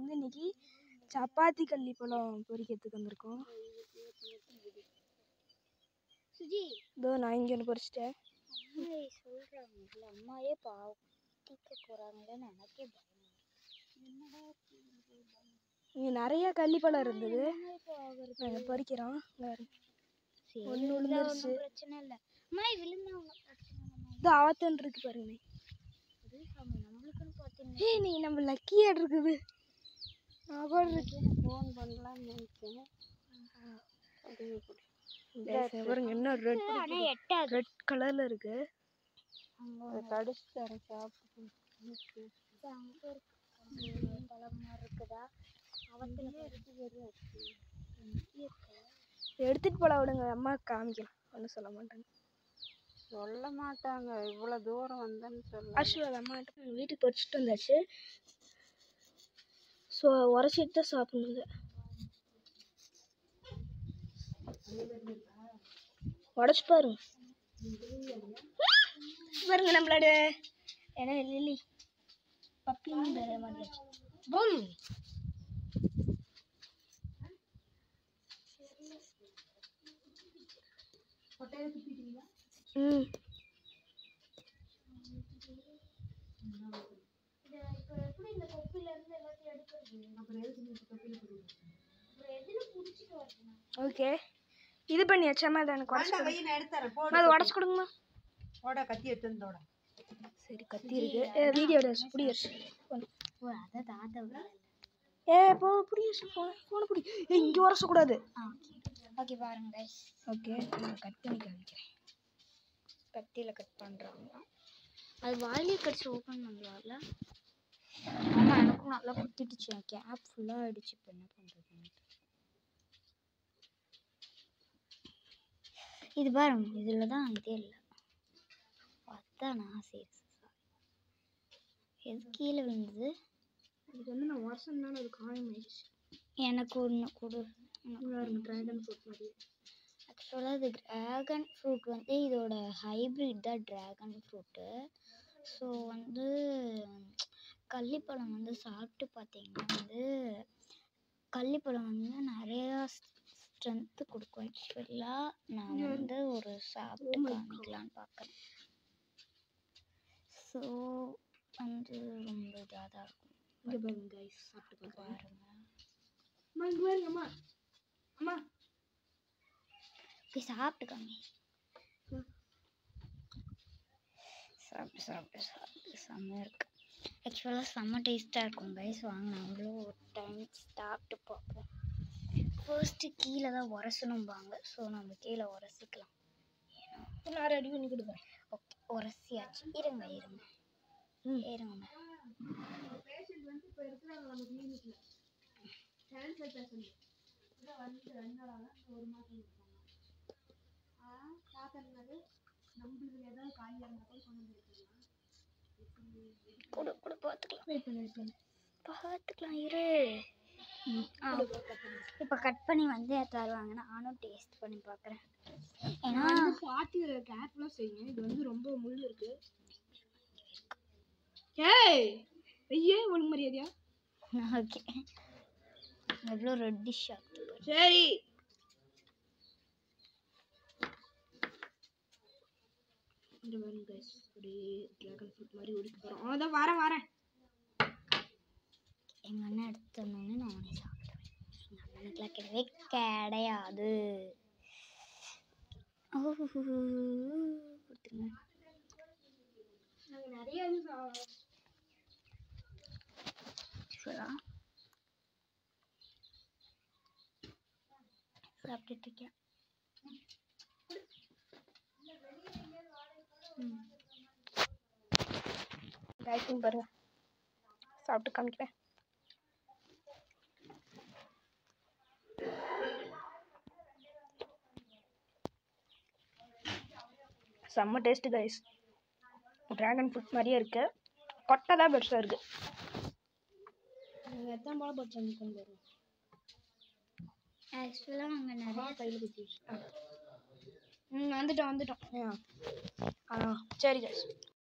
வந்து இன்னைக்கு சப்பாத்தி கள்ளி பழம் பொரிக்கிறதுக்கு வந்திருக்கோம் சுஜி இதோ நான் இங்கே ஒன்று பொரிச்சிட்டேன் அம்மா சொல்றாங்கல்ல அம்மாயே பாத்திக்க போறாங்களேன்னு எனக்கே பயம் என்னடா இங்கே நிறைய கள்ளிப்பழம் இருந்தது இப்போ ஆகுறது நாங்கள் பொரிக்கிறோம் இங்க பாருங்க. சரி ஒண்ணு விழுந்தா விழுந்துருச்சு. ஒண்ணும் பிரச்சனை இல்லை அம்மா விழுந்தா ஒன்றும் பிரச்சனை இல்லைம்மா இது ஆவத்தன் இருக்கு பாருங்க அது அவங்க நம்மளுக்குன்னு பார்த்தீங்கன்னா ஏய் நீ நம்ம லக்கியாக இருக்குது நான் கூட இருக்கு ஃபோன் பண்ணலாம்னு நினைச்சேன் இங்க பாருங்க என்ன ரெட் ஆனால் எட்டாது ரெட் கலரில் இருக்கு அங்கே கடிச்சு தரேன் சாப்பிட்டு அங்கே இருக்கு பழமா இருக்குதா அவத்துல இருக்கு எடுத்துட்டு போல விடுங்க அம்மா காமிக்கலாம் ஒன்றும் சொல்ல மாட்டாங்க சொல்ல மாட்டாங்க இவ்வளோ தூரம் வந்தேன்னு சொல்ல ஆக்சுவலாக அம்மா வீட்டுக்கு பொரிச்சிட்டு வந்தாச்சு ஸோ உரைச்சிட்டு தான் சாப்பிடணுங்க உடச்சு பாருங்க பாருங்க நம்மளோட என்ன லில்லி பப்பிங் மாதிரி பூம் ம் ஓகே இது பண்ணியாச்சாம்மா அதை எனக்கு உடச்சு வேண்டாம், கொடுங்க வை, நான் எடுத்துறேன். அம்மா, போடு. அதை உடச்சு கொடுங்கம்மா போடா, கத்தி எடுத்து வந்து போடா. சரி கத்தி இருக்கு வீடியோ புடி ஓ அதை தாத்தா ஏ போ புடி ஃபோன் ஃபோனை புடி ஏய் இங்கே உரசக்கூடாது ஓகே பாருங்க கைஸ் ஓகே நான் கட் பண்ணி காமிக்கிறேன் கத்தியில் கட் பண்ணுறாங்க அது வாயிலே கடிச்சு ஓப்பன் பண்ணலாம்ல ஆமாம் எனக்கும் நல்லா குத்திடுச்சு என் கேப் ஃபுல்லாக ஆயிடுச்சு இப்போ என்ன பண்ணுறது இது பாருங்க இதில் தான் இதே இல்லை அதான் நான் சரி எது கீழே விழுந்தது இதுக்கு வந்து நான் உரசனால அது காயம் ஆயிடுச்சு எனக்கு ஒன்று கொடு ட்ராகன் ஃப்ரூட் மாதிரி ஆக்சுவலாக இது ட்ராகன் ஃப்ரூட் வந்து இதோட ஹைப்ரிட் தான் ட்ராகன் ஃப்ரூட்டு ஸோ வந்து கள்ளிப்பழம் வந்து சாப்பிட்டு பார்த்தீங்கன்னா வந்து கள்ளிப்பழம் வந்து நிறையா ஸ்ட்ரென்த்து கொடுக்கும் ஆக்சுவலாக நான் வந்து ஒரு சாப்பிட்டு காமிக்கலான்னு பார்க்குறேன் ஸோ வந்து ரொம்ப இதாக தான் இருக்கும் இங்கே பாருங்க கைஸ் சாப்பிட்டு பார்க்கலாம் பாருங்க அம்மா இங்கே பாருங்க அம்மா அம்மா போய் சாப்பிட்டு காமி சாப்பிட்டு சாப்பிட்டு சாப்பிட்டு செம்மையாக இருக்கு ஆக்சுவலாக செம்ம டேஸ்ட்டாக இருக்கும் கைஸ் வாங்க நாங்களும் ஒரு டைம் சாப்பிட்டு பார்ப்போம் ஃபர்ஸ்ட்டு கீழே தான் உரசணும்பாங்க ஸோ நம்ம கீழே உரசிக்கலாம் நான் ரெடி பண்ணி கொடுக்குறேன் ஓகே உரசியாச்சு இருங்க இருங்க இருங்க கொடு கொடு பார்த்துக்கலாம் வெயிட் பண்ணி வெயிட் பண்ணி பார்த்துக்கலாம் இரு ஆ இப்போ கட் பண்ணி வந்து தருவாங்க நானும் டேஸ்ட் பண்ணி பார்க்குறேன் ஏன்னா பார்த்து கேர்ஃபுல்லாக செய்யுங்க இது வந்து ரொம்ப முள் இருக்கு ஏய் ஐயே ஒழுங்கு மரியாதையா ஓகே எவ்வளோ ரெட்டிஷ் ஆகுது பாரு. சரி இந்த பாருங்க கைஸ் அப்படியே ட்ராகன் ஃப்ரூட் மாதிரி உடிக்க போகிறோம் அதான் வரேன் வரேன் எங்கள் அண்ணன் எடுத்து தந்தோடனே நானே சாப்பிடுவேன் எங்கள் அண்ணனுக்குலாம் கிடையவே கிடையாது ஓ கொடுத்துருங்க நாங்கள் நிறைய இது சா- ஆக்சுவலாக சாப்பிட்டுட்டு இருக்கேன் கைஸும் பாருங்க சாப்பிட்டு காமிக்கிறேன் செம்ம டேஸ்ட் கைஸ் ட்ராகன் ஃப்ரூட் மாதிரியே இருக்கு கொட்டை தான் பெருசாக இருக்கு நீங்கள் எத்தனை பழம் பறிச்சு கொண்டு வரும் ஆக்சுவலாக அங்கே நிறைய கையில் குத்தி ம் வந்துட்டோம் வந்துட்டோம் ஆ ஆ சரி கைஸ்